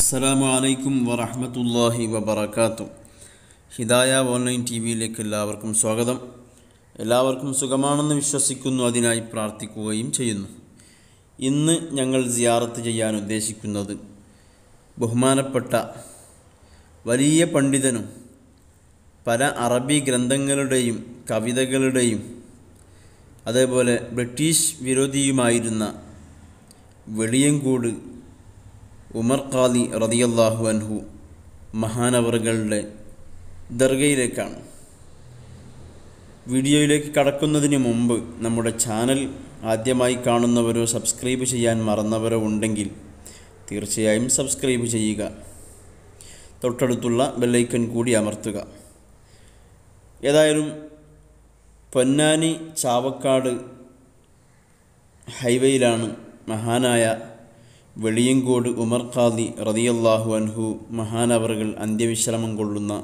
അസ്സലാമു അലൈക്കും വറഹ്മത്തുള്ളാഹി വബറകാതുഹു ഹിദായ ഓൺലൈൻ ടി വിയിലേക്ക് എല്ലാവർക്കും സ്വാഗതം എല്ലാവർക്കും സുഖമാണെന്ന് വിശ്വസിക്കുന്നു അതിനായി പ്രാർത്ഥിക്കുകയും ചെയ്യുന്നു ഇന്ന് ഞങ്ങൾ സിയാറത്ത് ചെയ്യാൻ ഉദ്ദേശിക്കുന്നത് ബഹുമാനപ്പെട്ട വലിയ പണ്ഡിതനും പല അറബി ഗ്രന്ഥങ്ങളുടെയും കവിതകളുടെയും അതേപോലെ ബ്രിട്ടീഷ് വിരോധിയുമായിരുന്ന വെളിയങ്കോട് ഉമർ ഖാലി റതിയല്ലാഹു അൻഹു മഹാനവറുകളുടെ ദർഗയിലേക്കാണ് വീഡിയോയിലേക്ക് കടക്കുന്നതിന് മുമ്പ് നമ്മുടെ ചാനൽ ആദ്യമായി കാണുന്നവരോ സബ്സ്ക്രൈബ് ചെയ്യാൻ മറന്നവരോ ഉണ്ടെങ്കിൽ തീർച്ചയായും സബ്സ്ക്രൈബ് ചെയ്യുക തൊട്ടടുത്തുള്ള ബെല്ലൈക്കൺ കൂടി അമർത്തുക ഏതായാലും പൊന്നാനി ചാവക്കാട് ഹൈവേയിലാണ് മഹാനായ വെളിയങ്കോട് ഉമർ ഖാദി റതിയല്ലാഹു അൻഹു മഹാനവറുകൾ അന്ത്യവിശ്രമം കൊള്ളുന്ന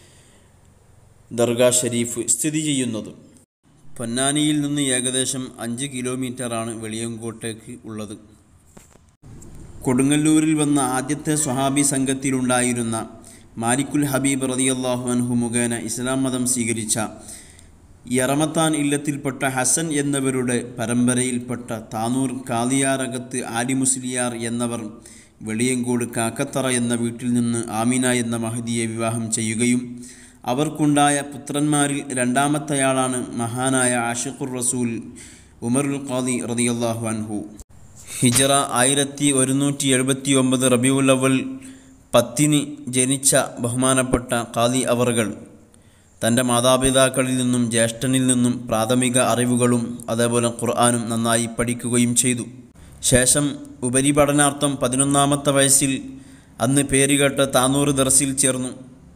ദർഗാ ഷരീഫ് സ്ഥിതി ചെയ്യുന്നത് പൊന്നാനിയിൽ നിന്ന് ഏകദേശം അഞ്ച് കിലോമീറ്ററാണ് വെളിയങ്കോട്ടേക്ക് ഉള്ളത് കൊടുങ്ങല്ലൂരിൽ വന്ന ആദ്യത്തെ സ്വഹാബി സംഘത്തിലുണ്ടായിരുന്ന മാലിക്കുൽ ഹബീബ് റതിയല്ലാഹു അൻഹു മുഖേന ഇസ്ലാം മതം സ്വീകരിച്ച യറമത്താൻ ഇല്ലത്തിൽപ്പെട്ട ഹസൻ എന്നവരുടെ പരമ്പരയിൽപ്പെട്ട താനൂർ കാലിയാറകത്ത് ആലി മുസ്ലിയാർ എന്നവർ വെളിയങ്കോട് കാക്കത്തറ എന്ന വീട്ടിൽ നിന്ന് ആമിന എന്ന മഹദിയെ വിവാഹം ചെയ്യുകയും അവർക്കുണ്ടായ പുത്രന്മാരിൽ രണ്ടാമത്തെയാളാണ് മഹാനായ ആഷിഖുർ റസൂൽ ഉമറുൽ ഖാദി റതിയല്ലാഹു അൻഹു ഹിജറ ആയിരത്തി ഒരുന്നൂറ്റി എഴുപത്തി ഒമ്പത് റബിയുൽ അവൽ പത്തിന് ജനിച്ച ബഹുമാനപ്പെട്ട ഖാദി അവറുകൾ തൻ്റെ മാതാപിതാക്കളിൽ നിന്നും ജ്യേഷ്ഠനിൽ നിന്നും പ്രാഥമിക അറിവുകളും അതേപോലെ ഖുർആാനും നന്നായി പഠിക്കുകയും ചെയ്തു ശേഷം ഉപരിപഠനാർത്ഥം പതിനൊന്നാമത്തെ വയസ്സിൽ അന്ന് പേരുകേട്ട താനൂർ ദർസിൽ ചേർന്നു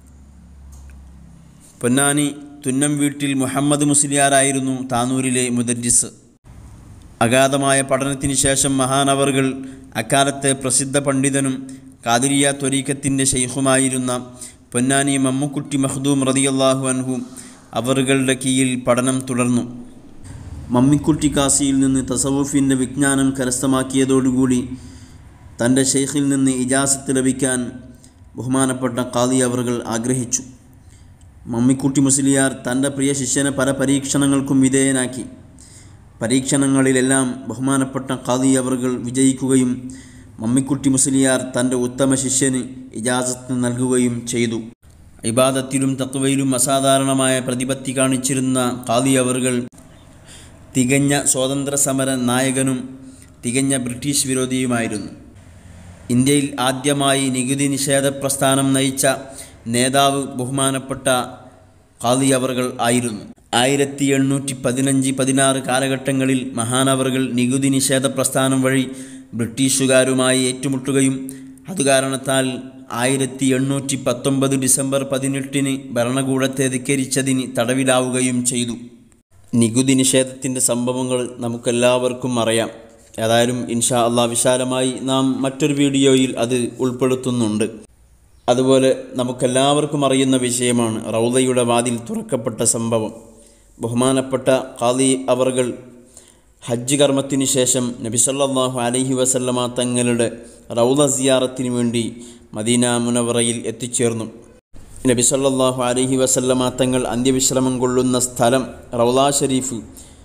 പൊന്നാനി തുന്നം വീട്ടിൽ മുഹമ്മദ് മുസ്ലിയാരായിരുന്നു താനൂരിലെ മുദരിസ് അഗാധമായ പഠനത്തിന് ശേഷം മഹാനവറുകൾ അക്കാലത്തെ പ്രസിദ്ധ പണ്ഡിതനും കാതിരിയ ത്വരീക്കത്തിൻ്റെ ഷെയ്ഖുമായിരുന്ന പൊന്നാനി മമ്മുക്കുട്ടി മഹ്ദൂം റതിയല്ലാഹു അൻഹു അവറുകളുടെ കീഴിൽ പഠനം തുടർന്നു മമ്മിക്കുട്ടി കാസിയിൽ നിന്ന് തസവുഫിൻ്റെ വിജ്ഞാനം കരസ്ഥമാക്കിയതോടുകൂടി തൻ്റെ ഷെയ്ഖിൽ നിന്ന് ഇജാസത്ത് ലഭിക്കാൻ ബഹുമാനപ്പെട്ട ഖാദി അവറുകൾ ആഗ്രഹിച്ചു മമ്മിക്കുട്ടി മുസ്ലിയാർ തൻ്റെ പ്രിയ ശിഷ്യനെ പല പരീക്ഷണങ്ങൾക്കും വിധേയനാക്കി പരീക്ഷണങ്ങളിലെല്ലാം ബഹുമാനപ്പെട്ട ഖാദി അവറുകൾ വിജയിക്കുകയും മമ്മിക്കുട്ടി മുസ്ലിയാർ തൻ്റെ ഉത്തമ ശിഷ്യന് ഇജാസത്ത് നൽകുകയും ചെയ്തു ഇബാദത്തിലും തത്വയിലും അസാധാരണമായ പ്രതിപത്തി കാണിച്ചിരുന്ന ഖാദി അവറുകൾ തികഞ്ഞ സ്വാതന്ത്ര്യ സമര നായകനും തികഞ്ഞ ബ്രിട്ടീഷ് വിരോധിയുമായിരുന്നു ഇന്ത്യയിൽ ആദ്യമായി നികുതി നിഷേധ പ്രസ്ഥാനം നയിച്ച നേതാവ് ബഹുമാനപ്പെട്ട ഖാദി അവറുകൾ ആയിരുന്നു ആയിരത്തി എണ്ണൂറ്റി പതിനഞ്ച് പതിനാറ് കാലഘട്ടങ്ങളിൽ മഹാനവറുകൾ നികുതി നിഷേധ പ്രസ്ഥാനം വഴി ബ്രിട്ടീഷുകാരുമായി ഏറ്റുമുട്ടുകയും അതുകാരണത്താൽ ആയിരത്തി എണ്ണൂറ്റി പത്തൊമ്പത് ഡിസംബർ പതിനെട്ടിന് ഭരണകൂടത്തെ ധിക്കരിച്ചതിന് തടവിലാവുകയും ചെയ്തു നികുതി നിഷേധത്തിൻ്റെ സംഭവങ്ങൾ നമുക്കെല്ലാവർക്കും അറിയാം ഏതായാലും ഇൻഷാ അള്ളാ വിശാലമായി നാം മറ്റൊരു വീഡിയോയിൽ അത് ഉൾപ്പെടുത്തുന്നുണ്ട് അതുപോലെ നമുക്കെല്ലാവർക്കും അറിയുന്ന വിഷയമാണ് റൗദയുടെ വാതിൽ തുറക്കപ്പെട്ട സംഭവം ബഹുമാനപ്പെട്ട ഖാദി അവർകൾ ഹജ്ജ് കർമ്മത്തിന് ശേഷം നബിസല്ലാഹു അലഹി വസല്ലമ തങ്ങളുടെ റൗദ സിയാറത്തിന് വേണ്ടി മദീന മുനവറയിൽ എത്തിച്ചേർന്നു നബിസല്ലാഹു അലഹി വസല്ലമ തങ്ങൾ അന്ത്യവിശ്രമം കൊള്ളുന്ന സ്ഥലം റൗദ ഷരീഫ്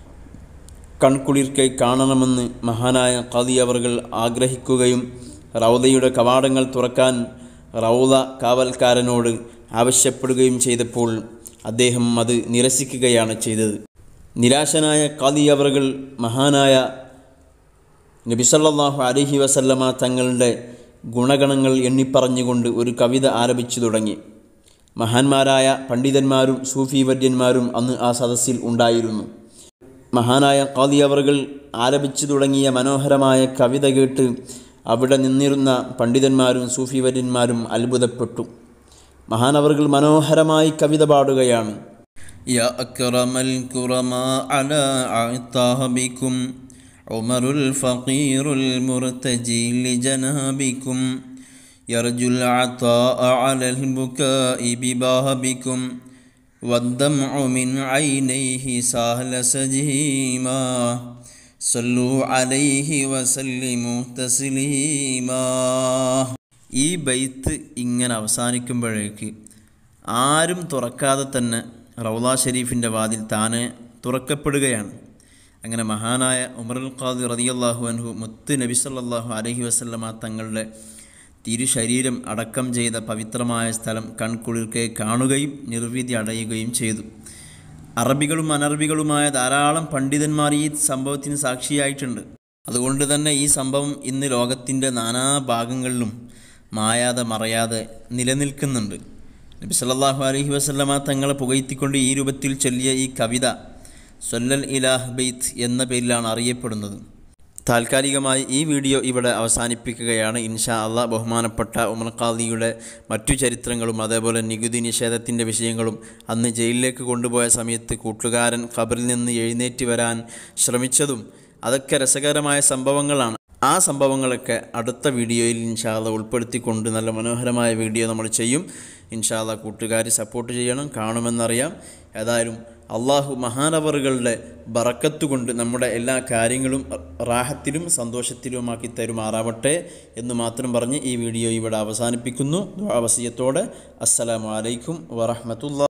കൺകുളിർക്കെ കാണണമെന്ന് മഹാനായ ഖാദി അവർകൾ ആഗ്രഹിക്കുകയും റൗദയുടെ കവാടങ്ങൾ തുറക്കാൻ റൗദ കാവൽക്കാരനോട് ആവശ്യപ്പെടുകയും ചെയ്തപ്പോൾ അദ്ദേഹം അത് നിരസിക്കുകയാണ് ചെയ്തത് നിരാശനായ ഖാദി അവറുകൾ മഹാനായ നബിസല്ലാഹു അലഹി വസല്ലമ തങ്ങളുടെ ഗുണഗണങ്ങൾ എണ്ണിപ്പറഞ്ഞുകൊണ്ട് ഒരു കവിത ആരംഭിച്ചു തുടങ്ങി മഹാന്മാരായ പണ്ഡിതന്മാരും സൂഫി വര്യന്മാരും അന്ന് ആ സദസ്സിൽ ഉണ്ടായിരുന്നു മഹാനായ ഖാദി അവറുകൾ ആലപിച്ചു തുടങ്ങിയ മനോഹരമായ കവിത കേട്ട് അവിടെ നിന്നിരുന്ന പണ്ഡിതന്മാരും സൂഫി വര്യന്മാരും അത്ഭുതപ്പെട്ടു മഹാനവറുകൾ മനോഹരമായി കവിത പാടുകയാണ് يا أكرم الكرماء على عطاه بكم عمر الفقير المرتجي لجنابكم يرجو العطاء على البكاء ببابكم والدمع من عينيه سهل سجيما صلوا عليه وسلموا تسليما ഈ ബൈത്ത് ഇങ്ങനെ അവസാനിക്കുമ്പോഴേക്ക് ആരും തുറക്കാതെ തന്നെ റൗല ഷരീഫിൻ്റെ വാതിൽ താനെ തുറക്കപ്പെടുകയാണ് അങ്ങനെ മഹാനായ ഉമറുൽ ഖാദി റതിയല്ലാഹു അൻഹു മുത്ത് നബി സല്ലല്ലാഹു അലൈഹി വസല്ലമ തങ്ങളുടെ തിരുശരീരം അടക്കം ചെയ്ത പവിത്രമായ സ്ഥലം കൺകുളിർക്കെ കാണുകയും നിർവിധി അടയുകയും ചെയ്തു അറബികളും അനറബികളുമായ ധാരാളം പണ്ഡിതന്മാർ ഈ സംഭവത്തിന് സാക്ഷിയായിട്ടുണ്ട് അതുകൊണ്ട് തന്നെ ഈ സംഭവം ഇന്ന് ലോകത്തിൻ്റെ നാനാ ഭാഗങ്ങളിലും മായാതെ മറയാതെ നിലനിൽക്കുന്നുണ്ട് നബി സല്ലല്ലാഹു അലൈഹി വസല്ലമ തങ്ങളെ പുകഴ്ത്തിക്കൊണ്ട് ഈ രൂപത്തിൽ ചൊല്ലിയ ഈ കവിത സൊല്ലൽ ഇലാഹ് ബെയ്ത്ത് എന്ന പേരിലാണ് അറിയപ്പെടുന്നത് താൽക്കാലികമായി ഈ വീഡിയോ ഇവിടെ അവസാനിപ്പിക്കുകയാണ് ഇൻഷാ അള്ളാ ബഹുമാനപ്പെട്ട ഉമർ ഖാദിയുടെ മറ്റു ചരിത്രങ്ങളും അതേപോലെ നികുതി നിഷേധത്തിൻ്റെ വിഷയങ്ങളും അന്ന് ജയിലിലേക്ക് കൊണ്ടുപോയ സമയത്ത് കൂട്ടുകാരൻ ഖബറിൽ നിന്ന് എഴുന്നേറ്റ് വരാൻ ശ്രമിച്ചതും അതൊക്കെ രസകരമായ സംഭവങ്ങളാണ് ആ സംഭവങ്ങളൊക്കെ അടുത്ത വീഡിയോയിൽ ഇൻഷാല്ല ഉൾപ്പെടുത്തിക്കൊണ്ട് നല്ല മനോഹരമായ വീഡിയോ നമ്മൾ ചെയ്യും ഇൻഷാല്ല കൂട്ടുകാർ സപ്പോർട്ട് ചെയ്യണം കാണുമെന്നറിയാം ഏതായാലും അള്ളാഹു മഹാനവറുകളുടെ ബറക്കത്ത് കൊണ്ട് നമ്മുടെ എല്ലാ കാര്യങ്ങളും റാഹത്തിലും സന്തോഷത്തിലുമാക്കി തരുമാറാവട്ടെ എന്ന് മാത്രം പറഞ്ഞ് ഈ വീഡിയോ ഇവിടെ അവസാനിപ്പിക്കുന്നു വസീയത്തോടെ അസ്സലാമു അലൈക്കും വറഹ്മത്തുള്ളാഹി